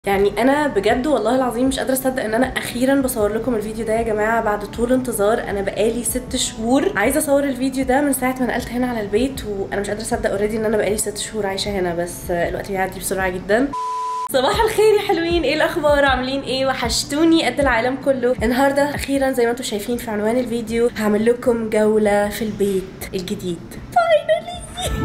يعني انا بجد والله العظيم مش قادره اصدق ان انا اخيرا بصور لكم الفيديو ده يا جماعه بعد طول انتظار انا بقالي ست شهور عايزه اصور الفيديو ده من ساعه ما نقلت هنا على البيت وانا مش قادره اصدق اوريدي ان انا بقالي ست شهور عايشه هنا بس الوقت بيعدي بسرعه جدا صباح الخير يا حلوين ايه الاخبار عاملين ايه وحشتوني قد العالم كله النهارده اخيرا زي ما انتم شايفين في عنوان الفيديو هعمل لكم جوله في البيت الجديد فاينلي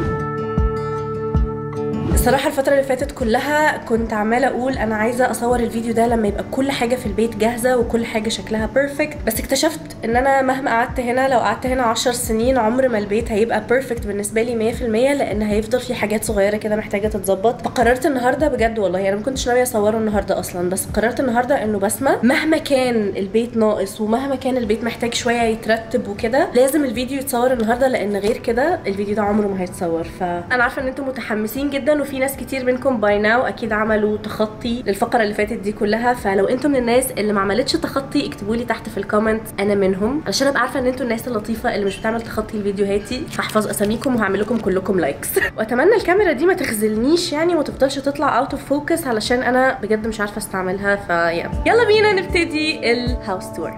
الصراحه الفتره اللي فاتت كلها كنت عماله اقول انا عايزه اصور الفيديو ده لما يبقى كل حاجه في البيت جاهزه وكل حاجه شكلها بيرفكت بس اكتشفت ان انا مهما قعدت هنا لو قعدت هنا 10 سنين عمر ما البيت هيبقى بيرفكت بالنسبه لي 100% لان هيفضل في حاجات صغيره كده محتاجه تتظبط فقررت النهارده بجد والله انا ما كنتش ناويه اصوره النهارده اصلا بس قررت النهارده انه بسمه مهما كان البيت ناقص ومهما كان البيت محتاج شويه يترتب وكده لازم الفيديو يتصور النهارده لان غير كده الفيديو ده عمره ما هيتصور فانا عارفه ان انتم متحمسين جدا وفي ناس كتير منكم باي ناو اكيد عملوا تخطي للفقره اللي فاتت دي كلها فلو انتم من الناس اللي ما عملتش تخطي اكتبوا لي تحت في الكومنت انا منهم علشان ابقى عارفه ان انتم الناس اللطيفه اللي مش بتعمل تخطي لفيديوهاتي هحفظ اساميكم وهعمل لكم كلكم لايكس واتمنى الكاميرا دي ما تخذلنيش يعني وما تفضلش تطلع اوت اوف فوكس علشان انا بجد مش عارفه استعملها فيا يلا بينا نبتدي الهاوس تور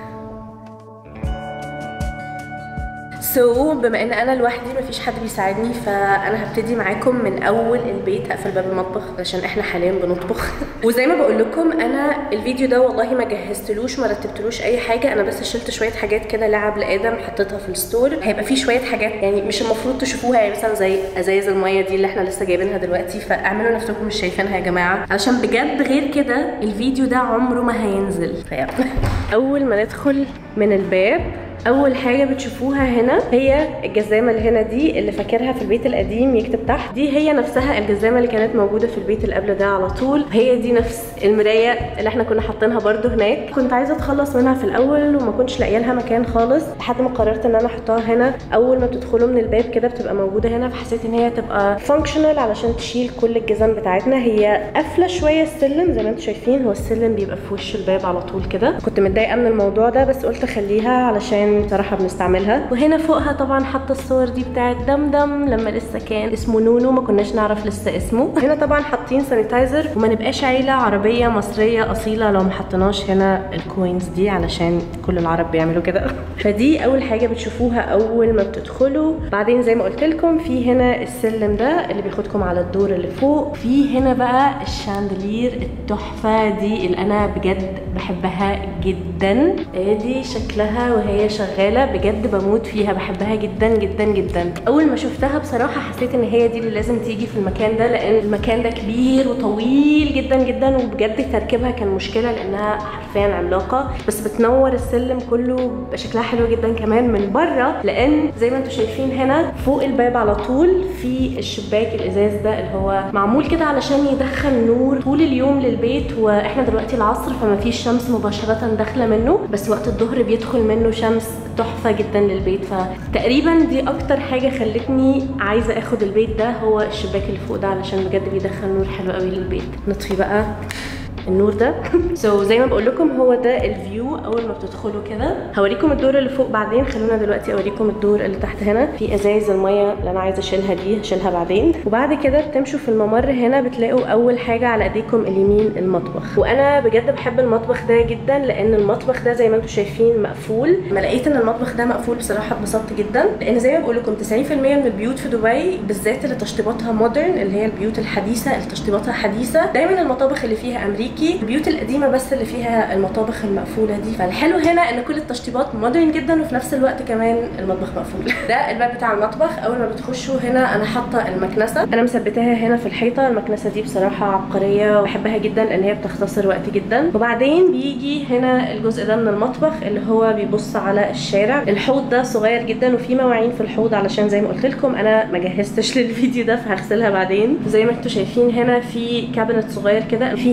سو so, بما ان انا لوحدي مفيش حد بيساعدني فانا هبتدي معاكم من اول البيت هقفل باب المطبخ عشان احنا حاليا بنطبخ وزي ما بقول لكم انا الفيديو ده والله ما جهزتلوش ما رتبتلوش اي حاجه انا بس شلت شويه حاجات كده لعب لادم حطيتها في الستور هيبقى فيه شويه حاجات يعني مش المفروض تشوفوها يعني مثلا زي ازايز الميه دي اللي احنا لسه جايبينها دلوقتي فاعملوا نفسكم مش شايفينها يا جماعه علشان بجد غير كده الفيديو ده عمره ما هينزل فيلا اول ما ندخل من الباب اول حاجه بتشوفوها هنا هي الجزامه اللي هنا دي اللي فاكرها في البيت القديم يكتب تحت دي هي نفسها الجزامه اللي كانت موجوده في البيت اللي قبل ده على طول هي دي نفس المرايه اللي احنا كنا حاطينها برده هناك كنت عايزه اتخلص منها في الاول وما كنتش لاقيه لها مكان خالص لحد ما قررت ان انا احطها هنا اول ما بتدخلوا من الباب كده بتبقى موجوده هنا فحسيت ان هي تبقى فانكشنال علشان تشيل كل الجزام بتاعتنا هي قافله شويه السلم زي ما انتم شايفين هو السلم بيبقى في وش الباب على طول كده كنت متضايقه من الموضوع ده بس قلت اخليها علشان بصراحه بنستعملها وهنا فوقها طبعا حاطه الصور دي بتاعت دمدم لما لسه كان اسمه نونو ما كناش نعرف لسه اسمه هنا طبعا حاطين سانيتايزر وما نبقاش عيله عربيه مصريه اصيله لو ما حطيناش هنا الكوينز دي علشان كل العرب بيعملوا كده فدي اول حاجه بتشوفوها اول ما بتدخلوا بعدين زي ما قلت لكم في هنا السلم ده اللي بياخدكم على الدور اللي فوق في هنا بقى الشاندلير التحفه دي اللي انا بجد بحبها جدا ادي شكلها وهي شغاله بجد بموت فيها بحبها جدا جدا جدا اول ما شفتها بصراحه حسيت ان هي دي اللي لازم تيجي في المكان ده لان المكان ده كبير وطويل جدا جدا وبجد تركيبها كان مشكله لانها حرفيا عملاقه بس بتنور السلم كله بشكلها حلو جدا كمان من بره لان زي ما انتم شايفين هنا فوق الباب على طول في الشباك الازاز ده اللي هو معمول كده علشان يدخل نور طول اليوم للبيت واحنا دلوقتي العصر فما فيش شمس مباشره داخله منه بس وقت الظهر بيدخل منه شمس تحفه جدا للبيت فتقريبا دي اكتر حاجه خلتني عايزه اخد البيت ده هو الشباك اللي فوق ده علشان بجد بيدخل نور حلو قوي للبيت نطفي بقى النور ده سو so, زي ما بقول لكم هو ده الفيو اول ما بتدخلوا كده هوريكم الدور اللي فوق بعدين خلونا دلوقتي اوريكم الدور اللي تحت هنا في ازايز الميه اللي انا عايزه اشيلها دي هشيلها بعدين وبعد كده بتمشوا في الممر هنا بتلاقوا اول حاجه على ايديكم اليمين المطبخ وانا بجد بحب المطبخ ده جدا لان المطبخ ده زي ما انتم شايفين مقفول لما لقيت ان المطبخ ده مقفول بصراحه اتبسطت جدا لان زي ما بقول لكم 90% من البيوت في دبي بالذات اللي تشطيباتها مودرن اللي هي البيوت الحديثه اللي تشطيباتها حديثه دايما المطابخ اللي فيها امريكي البيوت القديمه بس اللي فيها المطابخ المقفوله دي فالحلو هنا ان كل التشطيبات مودرن جدا وفي نفس الوقت كمان المطبخ مقفول ده الباب بتاع المطبخ اول ما بتخشوا هنا انا حاطه المكنسه انا مثبتاها هنا في الحيطه المكنسه دي بصراحه عبقريه وبحبها جدا لان هي بتختصر وقت جدا وبعدين بيجي هنا الجزء ده من المطبخ اللي هو بيبص على الشارع الحوض ده صغير جدا وفي مواعين في الحوض علشان زي ما قلت لكم انا ما جهزتش للفيديو ده فهغسلها بعدين زي ما انتم شايفين هنا في كابينت صغير كده في هنا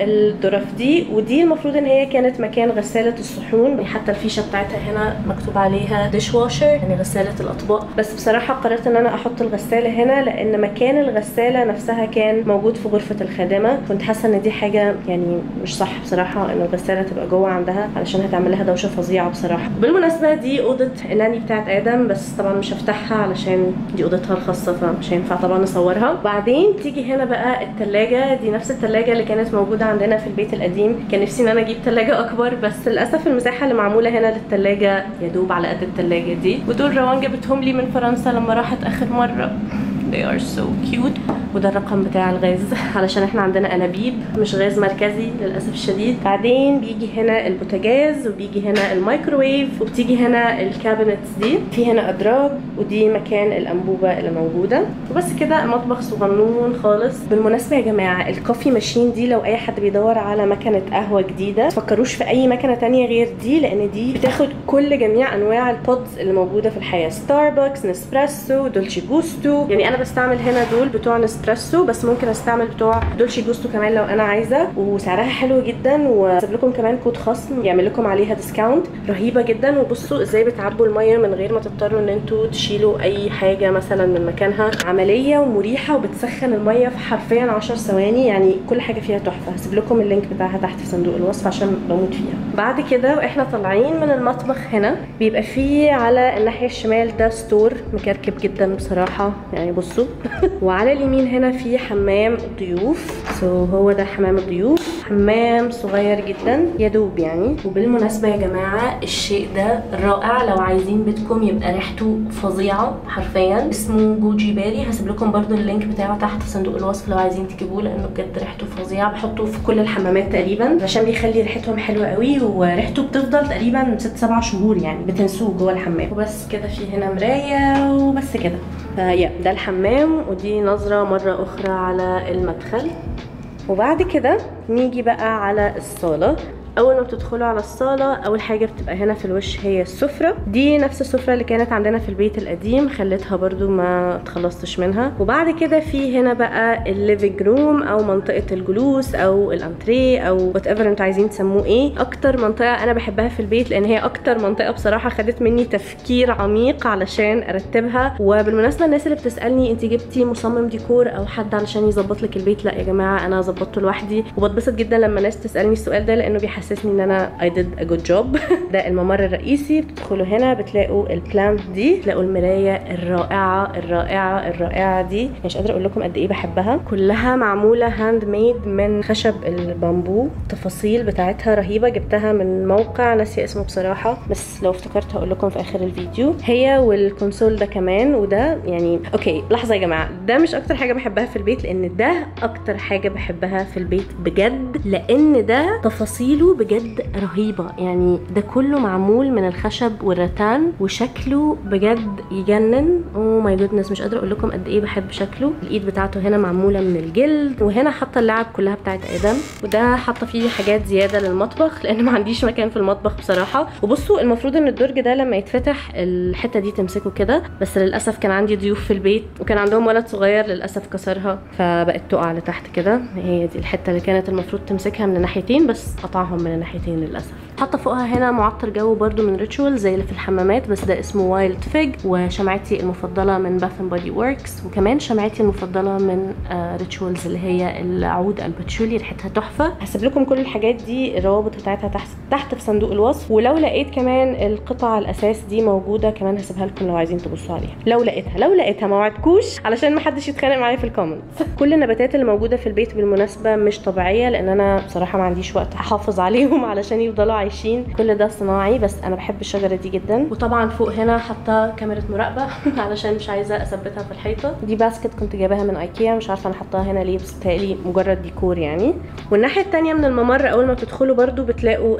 الظرف دي ودي المفروض ان هي كانت مكان غساله الصحون حتى الفيشه بتاعتها هنا مكتوب عليها ديش واشر يعني غساله الاطباق بس بصراحه قررت ان انا احط الغساله هنا لان مكان الغساله نفسها كان موجود في غرفه الخادمه كنت حاسه ان دي حاجه يعني مش صح بصراحه ان الغساله تبقى جوه عندها علشان هتعمل لها دوشه فظيعه بصراحه بالمناسبه دي اوضه الناني بتاعت ادم بس طبعا مش هفتحها علشان دي اوضتها الخاصه فمش هينفع طبعا نصورها وبعدين تيجي هنا بقى التلاجة دي نفس التلاجة اللي كانت موجودة عندنا في البيت القديم كان نفسي ان انا اجيب تلاجة اكبر بس للاسف المساحة اللي معمولة هنا للتلاجة يا دوب على قد التلاجة دي ودول روان جابتهم لي من فرنسا لما راحت اخر مرة they are so cute وده الرقم بتاع الغاز علشان احنا عندنا انابيب مش غاز مركزي للاسف الشديد بعدين بيجي هنا البوتاجاز وبيجي هنا الميكروويف وبتيجي هنا الكابينتس دي في هنا ادراج ودي مكان الانبوبه اللي موجوده وبس كده مطبخ صغنون خالص بالمناسبه يا جماعه الكوفي ماشين دي لو اي حد بيدور على مكنه قهوه جديده تفكروش في اي مكنه تانية غير دي لان دي بتاخد كل جميع انواع البودز اللي موجوده في الحياه ستاربكس نسبريسو دولتشي جوستو يعني انا بستعمل هنا دول بتوع نسبريسو بس ممكن استعمل بتوع دولتشي جوستو كمان لو انا عايزه وسعرها حلو جدا وسيب لكم كمان كود خصم يعمل لكم عليها ديسكاونت رهيبه جدا وبصوا ازاي بتعبوا الميه من غير ما تضطروا ان انتوا تشيلوا اي حاجه مثلا من مكانها عمليه ومريحه وبتسخن الميه في حرفيا 10 ثواني يعني كل حاجه فيها تحفه هسيب لكم اللينك بتاعها تحت في صندوق الوصف عشان بموت فيها بعد كده واحنا طالعين من المطبخ هنا بيبقى فيه على الناحيه الشمال ده ستور مكركب جدا بصراحه يعني بصوا وعلى اليمين هنا في حمام ضيوف سو so هو ده حمام الضيوف حمام صغير جدا يا دوب يعني وبالمناسبه يا جماعه الشيء ده رائع لو عايزين بيتكم يبقى ريحته فظيعه حرفيا اسمه جوجي باري هسيب لكم برده اللينك بتاعه تحت في صندوق الوصف لو عايزين تجيبوه لانه بجد ريحته فظيعه بحطه في كل الحمامات تقريبا عشان بيخلي ريحتهم حلوه قوي وريحته بتفضل تقريبا 6 7 شهور يعني بتنسوه جوه الحمام وبس كده في هنا مرايه وبس كده فيا ده الحمام ودي نظره مره اخرى على المدخل وبعد كده نيجي بقى على الصاله اول ما بتدخلوا على الصاله اول حاجه بتبقى هنا في الوش هي السفره دي نفس السفره اللي كانت عندنا في البيت القديم خليتها برضو ما اتخلصتش منها وبعد كده في هنا بقى الليفينج روم او منطقه الجلوس او الانتريه او وات ايفر انتوا عايزين تسموه ايه اكتر منطقه انا بحبها في البيت لان هي اكتر منطقه بصراحه خدت مني تفكير عميق علشان ارتبها وبالمناسبه الناس اللي بتسالني انت جبتي مصمم ديكور او حد علشان يظبط لك البيت لا يا جماعه انا ظبطته لوحدي وبتبسط جدا لما ناس تسالني السؤال ده لانه بيحسسني ان انا I did a good job ده الممر الرئيسي بتدخلوا هنا بتلاقوا البلانت دي تلاقوا المرايه الرائعه الرائعه الرائعه دي مش قادره اقول لكم قد ايه بحبها كلها معموله هاند ميد من خشب البامبو التفاصيل بتاعتها رهيبه جبتها من موقع ناسيه اسمه بصراحه بس لو افتكرت هقول لكم في اخر الفيديو هي والكونسول ده كمان وده يعني اوكي لحظه يا جماعه ده مش اكتر حاجه بحبها في البيت لان ده اكتر حاجه بحبها في البيت بجد لان ده تفاصيله بجد رهيبه يعني ده كله معمول من الخشب والرتان وشكله بجد يجنن اوه ماي جودنس مش قادره اقول لكم قد ايه بحب شكله الايد بتاعته هنا معموله من الجلد وهنا حاطه اللعب كلها بتاعت ادم وده حاطه فيه حاجات زياده للمطبخ لان ما عنديش مكان في المطبخ بصراحه وبصوا المفروض ان الدرج ده لما يتفتح الحته دي تمسكه كده بس للاسف كان عندي ضيوف في البيت وكان عندهم ولد صغير للاسف كسرها فبقت تقع لتحت كده هي دي الحته اللي كانت المفروض تمسكها من الناحيتين بس قطعهم من الناحيتين للاسف حاطه فوقها هنا معطر جو برده من ريتشوال زي اللي في الحمامات بس ده اسمه وايلد فيج وشمعتي المفضله من باث اند بودي وركس وكمان شمعتي المفضله من ريتشوالز اللي هي العود الباتشولي ريحتها تحفه هسيب لكم كل الحاجات دي الروابط بتاعتها تحت تحت في صندوق الوصف ولو لقيت كمان القطع الاساس دي موجوده كمان هسيبها لكم لو عايزين تبصوا عليها لو لقيتها لو لقيتها ما وعدكوش علشان ما حدش يتخانق معايا في الكومنتس كل النباتات اللي موجوده في البيت بالمناسبه مش طبيعيه لان انا بصراحه ما عنديش وقت احافظ عليهم علشان يفضلوا عايشين كل ده صناعي بس انا بحب الشجره دي جدا وطبعا فوق هنا حاطه كاميرا مراقبه علشان مش عايزه اثبتها في الحيطه دي باسكت كنت جايباها من ايكيا مش عارفه انا حطاها هنا ليه بس بتهيألي مجرد ديكور يعني والناحيه الثانيه من الممر اول ما بتدخلوا برده بتلاقوا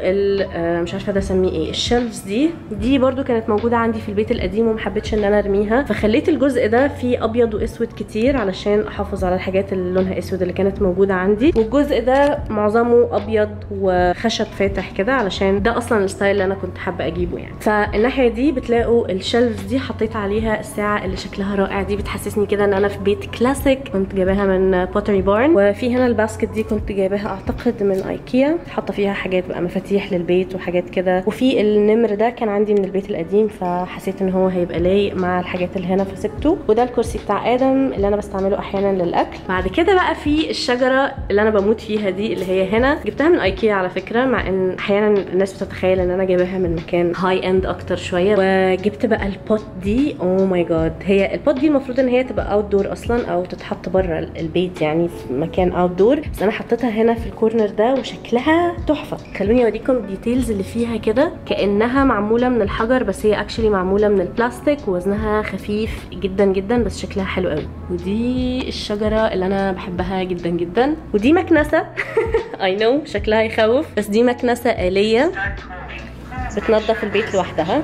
مش عارفه ده اسميه ايه الشلفز دي دي برده كانت موجوده عندي في البيت القديم وما حبيتش ان انا ارميها فخليت الجزء ده فيه ابيض واسود كتير علشان احافظ على الحاجات اللي لونها اسود اللي كانت موجوده عندي والجزء ده معظمه ابيض وخشب فاتح كده علشان علشان ده اصلا الستايل اللي انا كنت حابه اجيبه يعني فالناحيه دي بتلاقوا الشلفز دي حطيت عليها الساعه اللي شكلها رائع دي بتحسسني كده ان انا في بيت كلاسيك كنت جايباها من بوتري بارن وفي هنا الباسكت دي كنت جايباها اعتقد من ايكيا حاطه فيها حاجات بقى مفاتيح للبيت وحاجات كده وفي النمر ده كان عندي من البيت القديم فحسيت ان هو هيبقى لايق مع الحاجات اللي هنا فسبته وده الكرسي بتاع ادم اللي انا بستعمله احيانا للاكل بعد كده بقى في الشجره اللي انا بموت فيها دي اللي هي هنا جبتها من ايكيا على فكره مع ان احيانا الناس بتتخيل ان انا جايباها من مكان هاي اند اكتر شويه وجبت بقى البوت دي او ماي جاد هي البوت دي المفروض ان هي تبقى اوت دور اصلا او تتحط بره البيت يعني في مكان اوت دور بس انا حطيتها هنا في الكورنر ده وشكلها تحفه خلوني اوريكم الديتيلز اللي فيها كده كانها معموله من الحجر بس هي اكشلي معموله من البلاستيك ووزنها خفيف جدا جدا بس شكلها حلو قوي ودي الشجره اللي انا بحبها جدا جدا ودي مكنسه اي نو شكلها يخوف بس دي مكنسه آلية بتنظف البيت لوحدها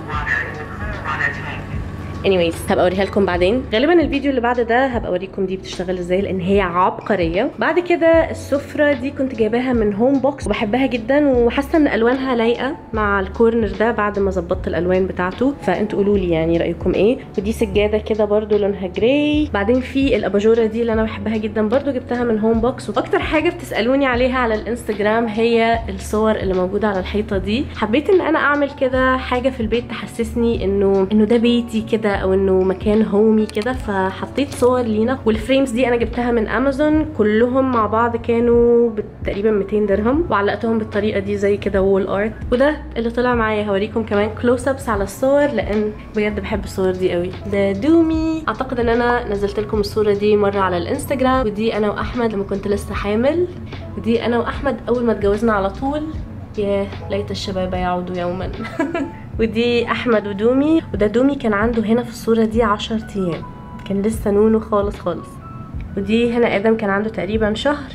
anyways هبقى اوريها لكم بعدين غالبا الفيديو اللي بعد ده هبقى اوريكم دي بتشتغل ازاي لان هي عبقريه بعد كده السفره دي كنت جايباها من هوم بوكس وبحبها جدا وحاسه ان الوانها لايقه مع الكورنر ده بعد ما ظبطت الالوان بتاعته فانتوا قولوا لي يعني رايكم ايه ودي سجاده كده برده لونها جراي بعدين في الاباجوره دي اللي انا بحبها جدا برده جبتها من هوم بوكس واكتر حاجه بتسالوني عليها على الانستجرام هي الصور اللي موجوده على الحيطه دي حبيت ان انا اعمل كده حاجه في البيت تحسسني انه انه ده بيتي كده او انه مكان هومي كده فحطيت صور لينا والفريمز دي انا جبتها من امازون كلهم مع بعض كانوا تقريبا 200 درهم وعلقتهم بالطريقه دي زي كده وول ارت وده اللي طلع معايا هوريكم كمان كلوز ابس على الصور لان بجد بحب الصور دي قوي ده دومي اعتقد ان انا نزلت لكم الصوره دي مره على الانستجرام ودي انا واحمد لما كنت لسه حامل ودي انا واحمد اول ما اتجوزنا على طول ياه ليت الشباب يعودوا يوما ودي احمد ودومي وده دومي كان عنده هنا في الصوره دي 10 ايام كان لسه نونو خالص خالص ودي هنا ادم كان عنده تقريبا شهر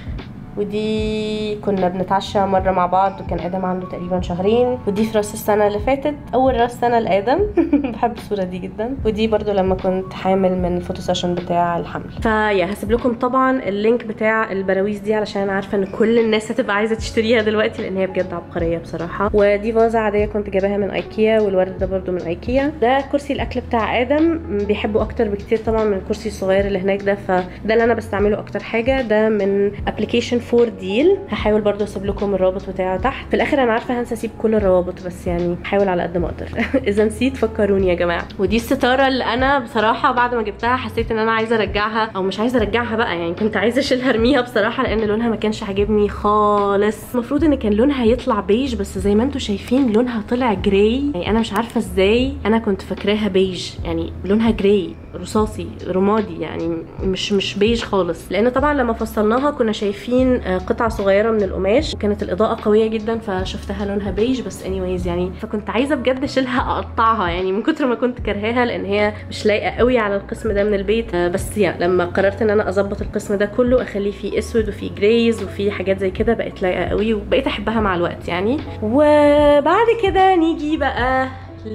ودي كنا بنتعشى مره مع بعض وكان ادم عنده تقريبا شهرين ودي في راس السنه اللي فاتت اول راس سنه لادم بحب الصوره دي جدا ودي برضو لما كنت حامل من الفوتو سيشن بتاع الحمل فيا هسيب لكم طبعا اللينك بتاع البراويز دي علشان انا عارفه ان كل الناس هتبقى عايزه تشتريها دلوقتي لان هي بجد عبقريه بصراحه ودي فازه عاديه كنت جايباها من ايكيا والورد ده برضو من ايكيا ده كرسي الاكل بتاع ادم بيحبه اكتر بكتير طبعا من الكرسي الصغير اللي هناك ده فده اللي انا بستعمله اكتر حاجه ده من ابلكيشن فور ديل هحاول برضو اسيب لكم الرابط بتاعه تحت في الاخر انا عارفه هنسى اسيب كل الروابط بس يعني هحاول على قد ما اقدر اذا نسيت فكروني يا جماعه ودي الستاره اللي انا بصراحه بعد ما جبتها حسيت ان انا عايزه ارجعها او مش عايزه ارجعها بقى يعني كنت عايزه اشيلها ارميها بصراحه لان لونها ما كانش عاجبني خالص المفروض ان كان لونها يطلع بيج بس زي ما انتم شايفين لونها طلع جراي يعني انا مش عارفه ازاي انا كنت فاكراها بيج يعني لونها جراي رصاصي رمادي يعني مش مش بيج خالص لان طبعا لما فصلناها كنا شايفين قطعه صغيره من القماش وكانت الاضاءه قويه جدا فشفتها لونها بيج بس anyways يعني فكنت عايزه بجد اشيلها اقطعها يعني من كتر ما كنت كرهاها لان هي مش لايقه قوي على القسم ده من البيت بس يعني لما قررت ان انا اظبط القسم ده كله اخليه فيه اسود وفيه جريز وفيه حاجات زي كده بقت لايقه قوي وبقيت احبها مع الوقت يعني وبعد كده نيجي بقى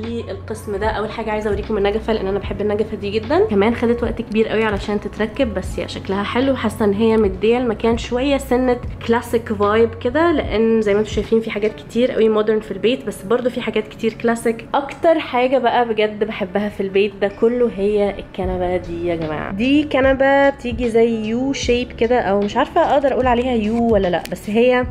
للقسم ده اول حاجه عايزه اوريكم النجفه لان انا بحب النجفه دي جدا كمان خدت وقت كبير قوي علشان تتركب بس يا شكلها حلو حاسه ان هي مديه المكان شويه سنه كلاسيك فايب كده لان زي ما انتم شايفين في حاجات كتير قوي مودرن في البيت بس برضو في حاجات كتير كلاسيك اكتر حاجه بقى بجد بحبها في البيت ده كله هي الكنبه دي يا جماعه دي كنبه بتيجي زي يو شيب كده او مش عارفه اقدر اقول عليها يو ولا لا بس هي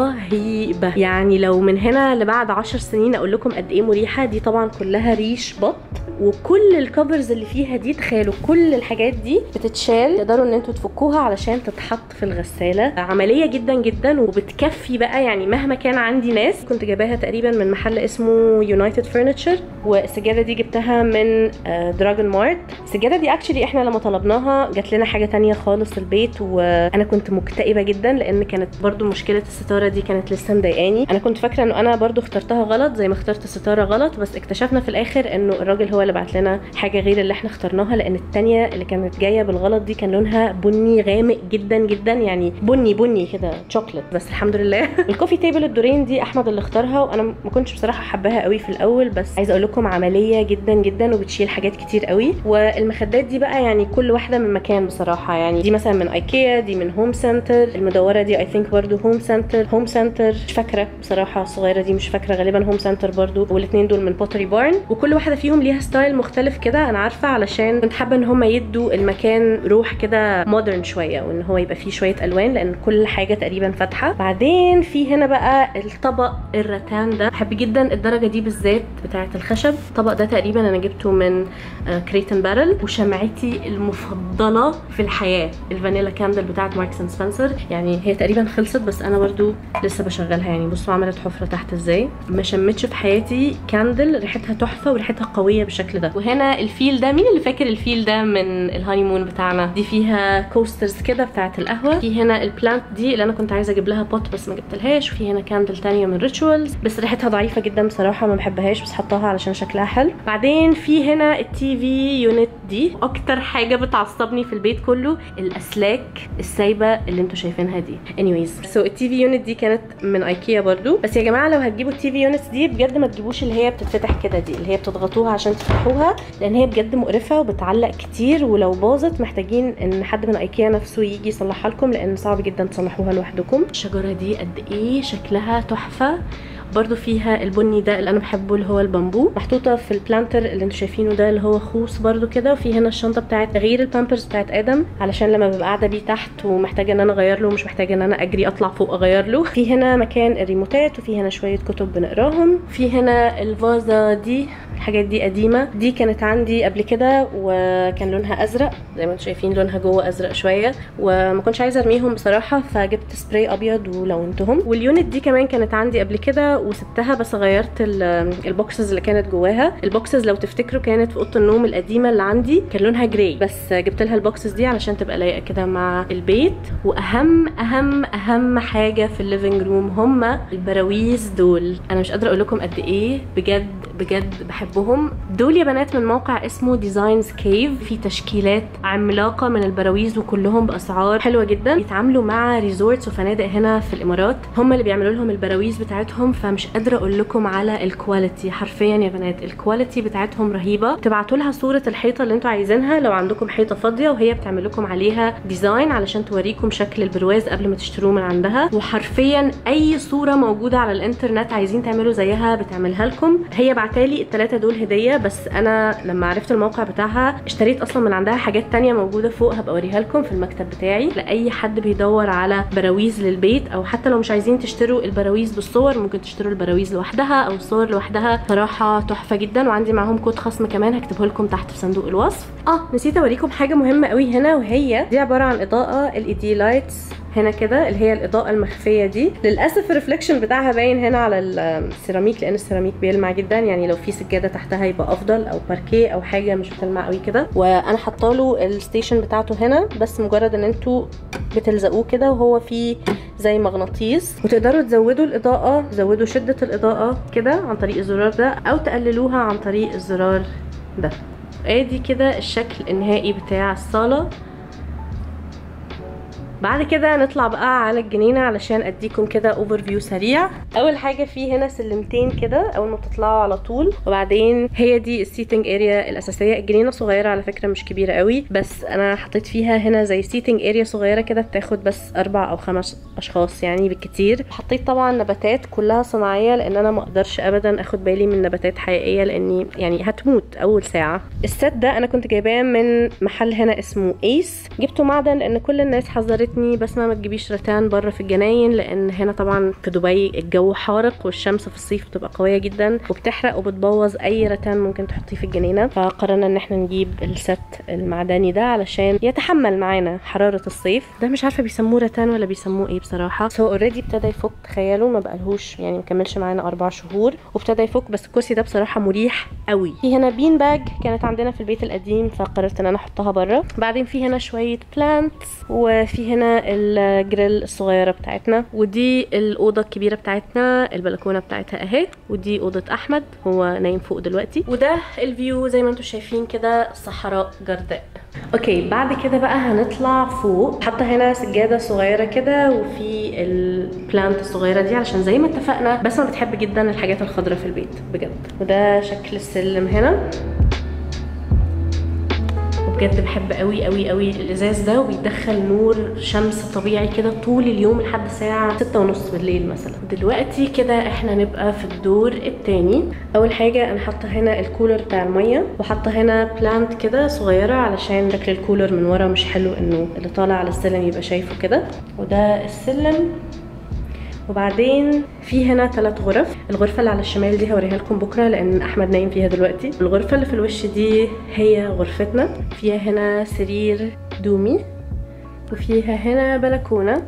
رهيبه يعني لو من هنا لبعد عشر سنين اقول لكم قد ايه مريحه دي طبعا كلها ريش بط وكل الكفرز اللي فيها دي تخيلوا كل الحاجات دي بتتشال تقدروا ان انتوا تفكوها علشان تتحط في الغساله عمليه جدا جدا وبتكفي بقى يعني مهما كان عندي ناس كنت جايباها تقريبا من محل اسمه يونايتد فرنتشر والسجاده دي جبتها من دراجون مارت السجاده دي اكشلي احنا لما طلبناها جات لنا حاجه تانية خالص البيت وانا كنت مكتئبه جدا لان كانت برضو مشكله الستاره دي كانت لسه مضايقاني انا كنت فاكره انه انا برضو اخترتها غلط زي ما اخترت الستاره غلط بس اكتشفنا في الاخر انه الراجل هو اللي بعت لنا حاجه غير اللي احنا اخترناها لان التانية اللي كانت جايه بالغلط دي كان لونها بني غامق جدا جدا يعني بني بني كده شوكليت بس الحمد لله الكوفي تيبل الدورين دي احمد اللي اختارها وانا ما كنتش بصراحه حباها قوي في الاول بس عايزه اقول لكم عمليه جدا جدا وبتشيل حاجات كتير قوي والمخدات دي بقى يعني كل واحده من مكان بصراحه يعني دي مثلا من ايكيا دي من هوم سنتر المدوره دي اي ثينك برضو هوم سنتر هوم سنتر مش فاكره بصراحه الصغيره دي مش فاكره غالبا هوم سنتر برضو والاثنين دول من بوتري بارن وكل واحده فيهم ليها ستايل مختلف كده انا عارفه علشان كنت حابه ان هم يدوا المكان روح كده مودرن شويه وان هو يبقى فيه شويه الوان لان كل حاجه تقريبا فاتحه بعدين في هنا بقى الطبق الرتان ده بحب جدا الدرجه دي بالذات بتاعه الخشب الطبق ده تقريبا انا جبته من كريتن بارل وشمعتي المفضله في الحياه الفانيلا كاندل بتاعه ماركس اند سبنسر يعني هي تقريبا خلصت بس انا برضو لسه بشغلها يعني بصوا عملت حفره تحت ازاي ما شمتش في حياتي كاندل ريحتها تحفه وريحتها قويه بالشكل ده وهنا الفيل ده مين اللي فاكر الفيل ده من الهانيمون بتاعنا دي فيها كوسترز كده بتاعه القهوه في هنا البلانت دي اللي انا كنت عايزه اجيب لها بوت بس ما جبتلهاش وفي هنا كاندل تانية من ريتشوالز بس ريحتها ضعيفه جدا بصراحه ما بحبهاش بس حطاها علشان شكلها حلو بعدين في هنا التي في يونت دي اكتر حاجه بتعصبني في البيت كله الاسلاك السايبه اللي انتوا شايفينها دي anyways سو التي في يونت دي كانت من ايكيا برضو بس يا جماعه لو هتجيبوا التي في يونتس دي بجد ما تجيبوش اللي هي بتتفتح كده دي اللي هي بتضغطوها عشان تفتحوها لان هي بجد مقرفه وبتعلق كتير ولو باظت محتاجين ان حد من ايكيا نفسه يجي يصلحها لكم لان صعب جدا تصلحوها لوحدكم الشجره دي قد ايه شكلها تحفه برضو فيها البني ده اللي انا بحبه اللي هو البامبو محطوطه في البلانتر اللي انتوا شايفينه ده اللي هو خوص برضو كده وفي هنا الشنطه بتاعت تغيير البامبرز بتاعت ادم علشان لما ببقى قاعده بيه تحت ومحتاجه ان انا اغير له مش محتاجه ان انا اجري اطلع فوق اغير له في هنا مكان الريموتات وفي هنا شويه كتب بنقراهم في هنا الفازه دي الحاجات دي قديمه دي كانت عندي قبل كده وكان لونها ازرق زي ما انتم شايفين لونها جوه ازرق شويه وما كنتش عايزه ارميهم بصراحه فجبت سبراي ابيض ولونتهم واليونت دي كمان كانت عندي قبل كده وسبتها بس غيرت البوكسز اللي كانت جواها البوكسز لو تفتكروا كانت في اوضه النوم القديمه اللي عندي كان لونها جراي بس جبت لها البوكسز دي علشان تبقى لايقه كده مع البيت واهم اهم اهم حاجه في الليفنج روم هم البراويز دول انا مش قادره اقول لكم قد ايه بجد بجد بحبهم دول يا بنات من موقع اسمه ديزاينز كيف في تشكيلات عملاقه من البراويز وكلهم باسعار حلوه جدا بيتعاملوا مع ريزورتس وفنادق هنا في الامارات هم اللي بيعملوا لهم البراويز بتاعتهم فمش قادره اقول لكم على الكواليتي حرفيا يا بنات الكواليتي بتاعتهم رهيبه تبعتوا لها صوره الحيطه اللي انتوا عايزينها لو عندكم حيطه فاضيه وهي بتعمل لكم عليها ديزاين علشان توريكم شكل البرواز قبل ما تشتروه من عندها وحرفيا اي صوره موجوده على الانترنت عايزين تعملوا زيها بتعملها لكم هي بعتالي الثلاثه دول هديه بس انا لما عرفت الموقع بتاعها اشتريت اصلا من عندها حاجات تانية موجوده فوق هبقى اوريها لكم في المكتب بتاعي لاي حد بيدور على براويز للبيت او حتى لو مش عايزين تشتروا البراويز بالصور ممكن تشتروا البراويز لوحدها او الصور لوحدها صراحه تحفه جدا وعندي معاهم كود خصم كمان هكتبه لكم تحت في صندوق الوصف اه نسيت اوريكم حاجه مهمه قوي هنا وهي دي عباره عن اضاءه الاي لايتس هنا كده اللي هي الاضاءه المخفيه دي للاسف الريفليكشن بتاعها باين هنا على السيراميك لان السيراميك بيلمع جدا يعني لو في سجاده تحتها يبقى افضل او باركيه او حاجه مش بتلمع قوي كده وانا حاطه له الستيشن بتاعته هنا بس مجرد ان انتوا بتلزقوه كده وهو فيه زي مغناطيس وتقدروا تزودوا الاضاءه تزودوا شده الاضاءه كده عن طريق الزرار ده او تقللوها عن طريق الزرار ده ادي كده الشكل النهائي بتاع الصاله بعد كده نطلع بقى على الجنينه علشان اديكم كده اوفر فيو سريع اول حاجه في هنا سلمتين كده اول ما بتطلعوا على طول وبعدين هي دي السيتنج اريا الاساسيه الجنينه صغيره على فكره مش كبيره قوي بس انا حطيت فيها هنا زي سيتنج اريا صغيره كده بتاخد بس اربع او خمس اشخاص يعني بالكتير حطيت طبعا نباتات كلها صناعيه لان انا ما اقدرش ابدا اخد بالي من نباتات حقيقيه لاني يعني هتموت اول ساعه الست ده انا كنت جايباه من محل هنا اسمه ايس جبته معدن لان كل الناس حذرت فاتتني بس ما تجيبيش رتان بره في الجناين لان هنا طبعا في دبي الجو حارق والشمس في الصيف بتبقى قويه جدا وبتحرق وبتبوظ اي رتان ممكن تحطيه في الجنينه فقررنا ان احنا نجيب الست المعدني ده علشان يتحمل معانا حراره الصيف ده مش عارفه بيسموه رتان ولا بيسموه ايه بصراحه هو اوريدي ابتدى يفك تخيلوا ما بقالهوش يعني مكملش معانا اربع شهور وابتدى يفك بس الكرسي ده بصراحه مريح قوي في هنا بين باج كانت عندنا في البيت القديم فقررت ان انا احطها بره بعدين في هنا شويه بلانتس وفي هنا هنا الجريل الصغيره بتاعتنا ودي الاوضه الكبيره بتاعتنا البلكونه بتاعتها اهي ودي اوضه احمد هو نايم فوق دلوقتي وده الفيو زي ما انتم شايفين كده صحراء جرداء اوكي بعد كده بقى هنطلع فوق حاطه هنا سجاده صغيره كده وفي البلانت الصغيره دي علشان زي ما اتفقنا بس ما بتحب جدا الحاجات الخضراء في البيت بجد وده شكل السلم هنا بجد بحب قوي قوي قوي الازاز ده وبيدخل نور شمس طبيعي كده طول اليوم لحد الساعه ستة ونص بالليل مثلا دلوقتي كده احنا نبقى في الدور التاني اول حاجه انا حاطه هنا الكولر بتاع الميه وحاطه هنا بلانت كده صغيره علشان شكل الكولر من ورا مش حلو انه اللي طالع على السلم يبقى شايفه كده وده السلم وبعدين في هنا ثلاث غرف الغرفة اللي على الشمال دي هوريها لكم بكرة لأن أحمد نايم فيها دلوقتي الغرفة اللي في الوش دي هي غرفتنا فيها هنا سرير دومي وفيها هنا بلكونة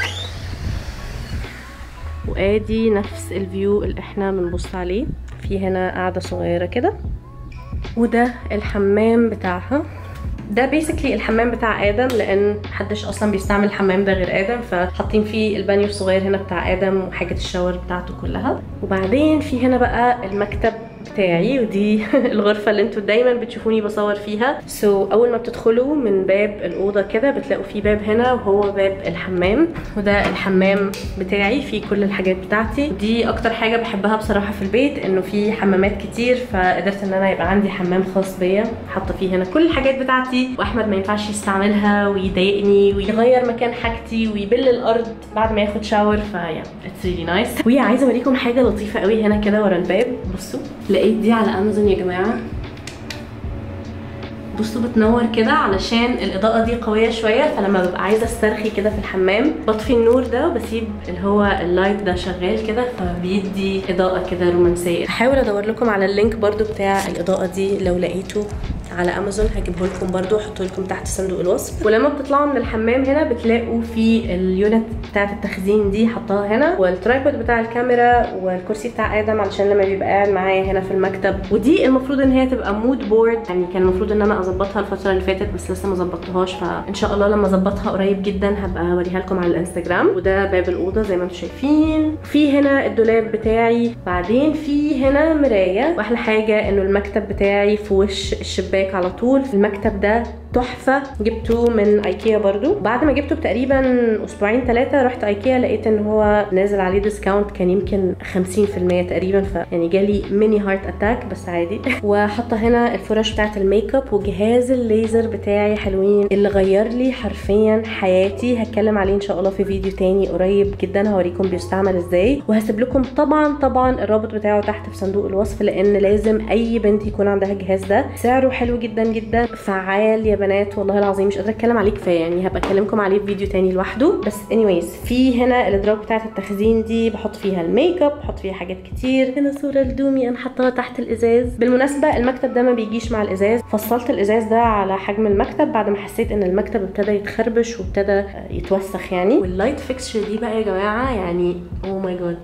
وادي نفس الفيو اللي احنا بنبص عليه في هنا قاعدة صغيرة كده وده الحمام بتاعها ده بيسكلي الحمام بتاع ادم لان محدش اصلا بيستعمل الحمام ده غير ادم فحاطين فيه البانيو الصغير هنا بتاع ادم وحاجه الشاور بتاعته كلها وبعدين في هنا بقى المكتب بتاعي ودي الغرفه اللي انتوا دايما بتشوفوني بصور فيها سو so, اول ما بتدخلوا من باب الاوضه كده بتلاقوا في باب هنا وهو باب الحمام وده الحمام بتاعي فيه كل الحاجات بتاعتي دي اكتر حاجه بحبها بصراحه في البيت انه في حمامات كتير فقدرت ان انا يبقى عندي حمام خاص بيا حاطه فيه هنا كل الحاجات بتاعتي واحمد ما ينفعش يستعملها ويضايقني ويغير مكان حاجتي ويبل الارض بعد ما ياخد شاور فيا اتس ريلي نايس وعايزه اوريكم حاجه لطيفه قوي هنا كده ورا الباب بصوا لقيت دي على امازون يا جماعه بصوا بتنور كده علشان الاضاءه دي قويه شويه فلما ببقى عايزه استرخي كده في الحمام بطفي النور ده وبسيب اللي هو اللايت ده شغال كده فبيدي اضاءه كده رومانسيه هحاول ادور لكم على اللينك برضو بتاع الاضاءه دي لو لقيته على امازون هجيبه لكم برضو واحطه لكم تحت صندوق الوصف ولما بتطلعوا من الحمام هنا بتلاقوا في اليونت بتاعه التخزين دي حطاها هنا والترايبود بتاع الكاميرا والكرسي بتاع ادم علشان لما بيبقى قاعد معايا هنا في المكتب ودي المفروض ان هي تبقى مود بورد يعني كان المفروض ان انا اظبطها الفتره اللي فاتت بس لسه ما ظبطتهاش فان شاء الله لما اظبطها قريب جدا هبقى اوريها لكم على الانستجرام وده باب الاوضه زي ما انتم شايفين في هنا الدولاب بتاعي بعدين في هنا مرايه واحلى حاجه انه المكتب بتاعي في وش الشباك على طول المكتب ده تحفه جبته من ايكيا برضو بعد ما جبته بتقريبا اسبوعين ثلاثه رحت ايكيا لقيت ان هو نازل عليه ديسكاونت كان يمكن 50% تقريبا ف يعني جالي ميني هارت اتاك بس عادي وحاطه هنا الفرش بتاعه الميك اب وجهاز الليزر بتاعي حلوين اللي غير لي حرفيا حياتي هتكلم عليه ان شاء الله في فيديو تاني قريب جدا هوريكم بيستعمل ازاي وهسيب لكم طبعا طبعا الرابط بتاعه تحت في صندوق الوصف لان لازم اي بنت يكون عندها الجهاز ده سعره حلو جدا جدا فعال يا بنات والله العظيم مش قادره اتكلم عليه كفايه يعني هبقى اكلمكم عليه في فيديو تاني لوحده بس anyways في هنا الادراج بتاعه التخزين دي بحط فيها الميك اب بحط فيها حاجات كتير هنا صوره لدومي انا حطاها تحت الازاز بالمناسبه المكتب ده ما بيجيش مع الازاز فصلت الازاز ده على حجم المكتب بعد ما حسيت ان المكتب ابتدى يتخربش وابتدى يتوسخ يعني واللايت فيكستشر دي بقى يا جماعه يعني او ماي جاد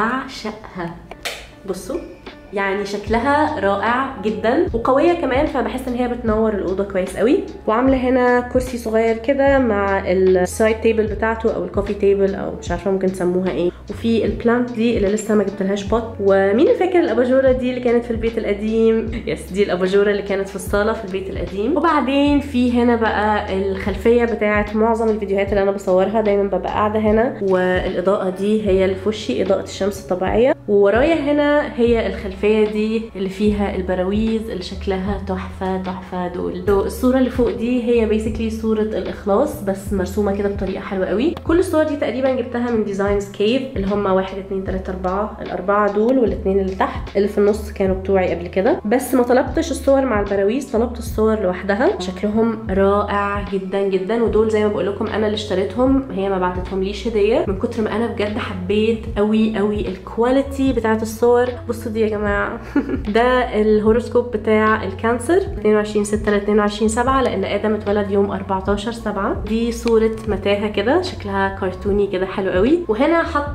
بعشقها بصوا يعني شكلها رائع جدا وقويه كمان فبحس ان هي بتنور الاوضه كويس قوي وعامله هنا كرسي صغير كده مع السايد تيبل بتاعته او الكوفي تيبل او مش عارفه ممكن تسموها ايه وفي البلانت دي اللي لسه ما جبتلهاش بوت ومين فاكر الاباجوره دي اللي كانت في البيت القديم يس دي الاباجوره اللي كانت في الصاله في البيت القديم وبعدين في هنا بقى الخلفيه بتاعه معظم الفيديوهات اللي انا بصورها دايما ببقى قاعده هنا والاضاءه دي هي اللي في وشي اضاءه الشمس الطبيعيه وورايا هنا هي الخلفيه دي اللي فيها البراويز اللي شكلها تحفه تحفه دول الصوره اللي فوق دي هي بيسكلي صوره الاخلاص بس مرسومه كده بطريقه حلوه قوي كل الصور دي تقريبا جبتها من ديزاينز كيف اللي هم 1 2 3 4 الاربعه دول والاثنين اللي تحت اللي في النص كانوا بتوعي قبل كده بس ما طلبتش الصور مع البراويز طلبت الصور لوحدها شكلهم رائع جدا جدا ودول زي ما بقول لكم انا اللي اشتريتهم هي ما بعتتهم ليش هديه من كتر ما انا بجد حبيت قوي قوي الكواليتي بتاعت الصور بصوا دي يا جماعه ده الهوروسكوب بتاع الكانسر 22 6 ل 22 7 لان ادم اتولد يوم 14 7 دي صوره متاهه كده شكلها كرتوني كده حلو قوي وهنا حاطه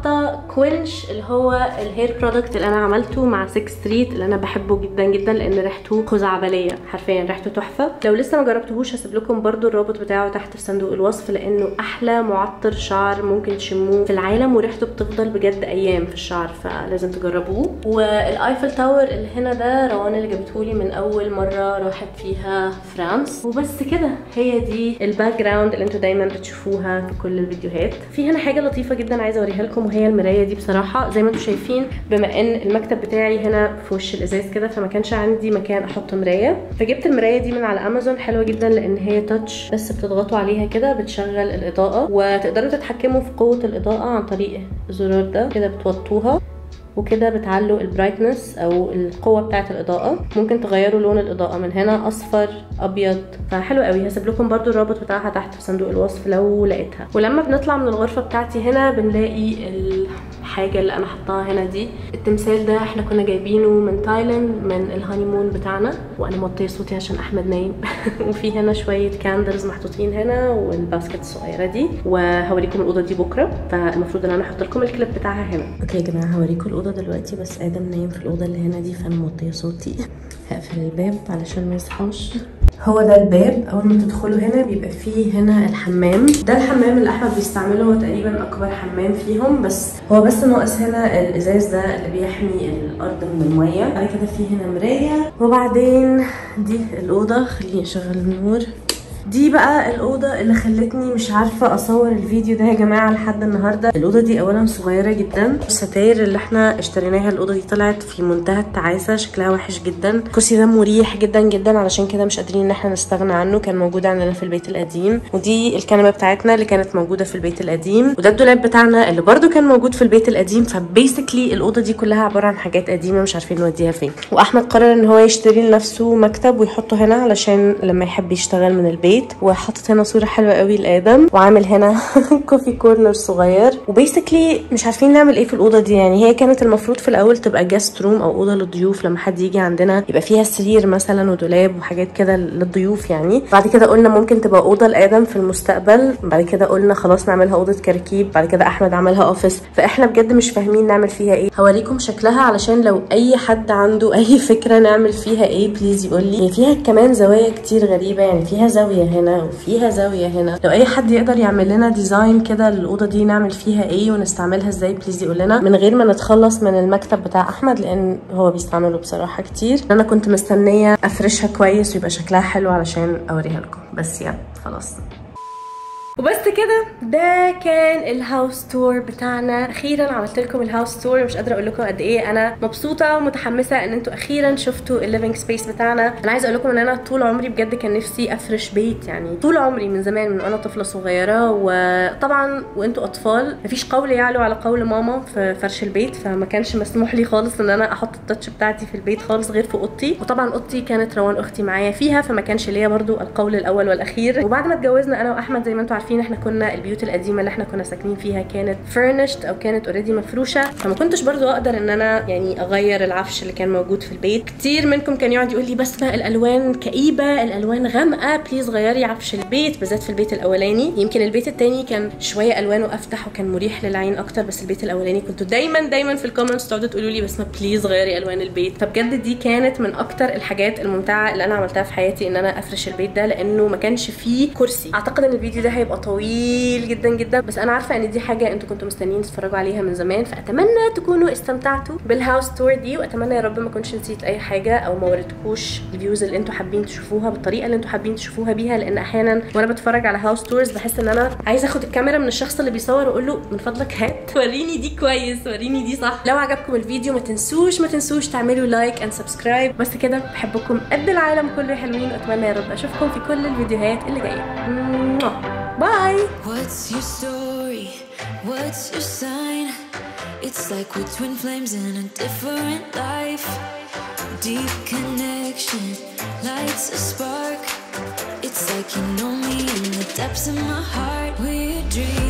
حاطه كوينش اللي هو الهير برودكت اللي انا عملته مع 6 ستريت اللي انا بحبه جدا جدا لان ريحته خزعبليه حرفيا ريحته تحفه لو لسه ما جربتهوش هسيب لكم برده الرابط بتاعه تحت في صندوق الوصف لانه احلى معطر شعر ممكن تشموه في العالم وريحته بتفضل بجد ايام في الشعر فلازم تجربوه والايفل تاور اللي هنا ده روان اللي جابتهولي من اول مره راحت فيها فرانس وبس كده هي دي الباك جراوند اللي انتوا دايما بتشوفوها في كل الفيديوهات في هنا حاجه لطيفه جدا عايزه اوريها لكم وهي المرايه دي بصراحه زي ما انتوا شايفين بما ان المكتب بتاعي هنا في وش الازاز كده فما كانش عندي مكان احط مرايه فجبت المرايه دي من على امازون حلوه جدا لان هي تاتش بس بتضغطوا عليها كده بتشغل الاضاءه وتقدروا تتحكموا في قوه الاضاءه عن طريق الزرار ده كده بتوطوها وكده بتعلوا البرايتنس او القوه بتاعه الاضاءه ممكن تغيروا لون الاضاءه من هنا اصفر ابيض فحلو قوي هسيب لكم برده الرابط بتاعها تحت في صندوق الوصف لو لقيتها ولما بنطلع من الغرفه بتاعتي هنا بنلاقي الحاجه اللي انا حطاها هنا دي التمثال ده احنا كنا جايبينه من تايلاند من الهانيمون بتاعنا وانا موطيه صوتي عشان احمد نايم وفي هنا شويه كاندلز محطوطين هنا والباسكت الصغيره دي وهوريكم الاوضه دي بكره فالمفروض ان انا احط لكم الكليب بتاعها هنا اوكي يا جماعه هوريكم الاوضه دلوقتي بس ادم نايم في الاوضه اللي هنا دي فانا موطيه صوتي هقفل الباب علشان ما يصحاش هو ده الباب اول ما تدخلوا هنا بيبقى فيه هنا الحمام ده الحمام اللي احمد بيستعمله هو تقريبا اكبر حمام فيهم بس هو بس ناقص هنا الازاز ده اللي بيحمي الارض من الميه بعد كده فيه هنا مرايه وبعدين دي الاوضه خليني اشغل النور دي بقى الاوضه اللي خلتني مش عارفه اصور الفيديو ده يا جماعه لحد النهارده الاوضه دي اولا صغيره جدا الستاير اللي احنا اشتريناها الاوضه دي طلعت في منتهى التعاسه شكلها وحش جدا الكرسي ده مريح جدا جدا علشان كده مش قادرين ان احنا نستغنى عنه كان موجود عندنا في البيت القديم ودي الكنبه بتاعتنا اللي كانت موجوده في البيت القديم وده الدولاب بتاعنا اللي برده كان موجود في البيت القديم فبيسكلي الاوضه دي كلها عباره عن حاجات قديمه مش عارفين نوديها فين واحمد قرر ان هو يشتري لنفسه مكتب ويحطه هنا علشان لما يحب يشتغل من البيت وحاطط هنا صوره حلوه قوي لادم وعامل هنا كوفي كورنر صغير وبيسكلي مش عارفين نعمل ايه في الاوضه دي يعني هي كانت المفروض في الاول تبقى جاست روم او اوضه للضيوف لما حد يجي عندنا يبقى فيها سرير مثلا ودولاب وحاجات كده للضيوف يعني بعد كده قلنا ممكن تبقى اوضه لادم في المستقبل بعد كده قلنا خلاص نعملها اوضه كراكيب بعد كده احمد عملها اوفيس فاحنا بجد مش فاهمين نعمل فيها ايه هوريكم شكلها علشان لو اي حد عنده اي فكره نعمل فيها ايه بليز يقول لي يعني فيها كمان زوايا كتير غريبه يعني فيها زاويه هنا وفيها زاويه هنا لو اي حد يقدر يعمل لنا ديزاين كده للاوضه دي نعمل فيها ايه ونستعملها ازاي بليز يقول لنا من غير ما نتخلص من المكتب بتاع احمد لان هو بيستعمله بصراحه كتير انا كنت مستنيه افرشها كويس ويبقى شكلها حلو علشان اوريها لكم بس يعني خلاص وبس كده ده كان الهاوس تور بتاعنا اخيرا عملت لكم الهاوس تور مش قادره اقول لكم قد ايه انا مبسوطه ومتحمسه ان انتوا اخيرا شفتوا الليفنج سبيس بتاعنا انا عايزه اقول لكم ان انا طول عمري بجد كان نفسي افرش بيت يعني طول عمري من زمان من وانا طفله صغيره وطبعا وانتوا اطفال مفيش قول يعلو على قول ماما في فرش البيت فما كانش مسموح لي خالص ان انا احط التاتش بتاعتي في البيت خالص غير في اوضتي وطبعا اوضتي كانت روان اختي معايا فيها فما كانش ليا برضو القول الاول والاخير وبعد ما اتجوزنا انا واحمد زي ما انتوا عارفين احنا كنا البيوت القديمه اللي احنا كنا ساكنين فيها كانت furnished او كانت اوريدي مفروشه فما كنتش برضو اقدر ان انا يعني اغير العفش اللي كان موجود في البيت كتير منكم كان يقعد يقول لي بس بقى الالوان كئيبه الالوان غامقه بليز غيري عفش البيت بالذات في البيت الاولاني يمكن البيت التاني كان شويه الوانه افتح وكان مريح للعين اكتر بس البيت الاولاني كنتوا دايما دايما في الكومنتس تقعدوا تقولوا لي بس ما بليز غيري الوان البيت فبجد دي كانت من اكتر الحاجات الممتعه اللي انا عملتها في حياتي ان انا افرش البيت ده لانه ما كانش فيه كرسي اعتقد ان الفيديو ده هيبقى طويل جدا جدا بس انا عارفه ان دي حاجه انتوا كنتوا مستنيين تتفرجوا عليها من زمان فاتمنى تكونوا استمتعتوا بالهاوس تور دي واتمنى يا رب ما اكونش نسيت اي حاجه او ما وريتكوش الفيوز اللي انتوا حابين تشوفوها بالطريقه اللي انتوا حابين تشوفوها بيها لان احيانا وانا بتفرج على هاوس تورز بحس ان انا عايزه اخد الكاميرا من الشخص اللي بيصور واقول له من فضلك هات وريني دي كويس وريني دي صح لو عجبكم الفيديو ما تنسوش ما تنسوش تعملوا لايك اند سبسكرايب بس كده بحبكم قد العالم كله حلوين واتمنى يا رب اشوفكم في كل الفيديوهات اللي جايه باي What's your story? What's your sign? It's like we're twin flames in a different life. Deep connection lights a spark. It's like you know me in the depths of my heart. We're dreaming.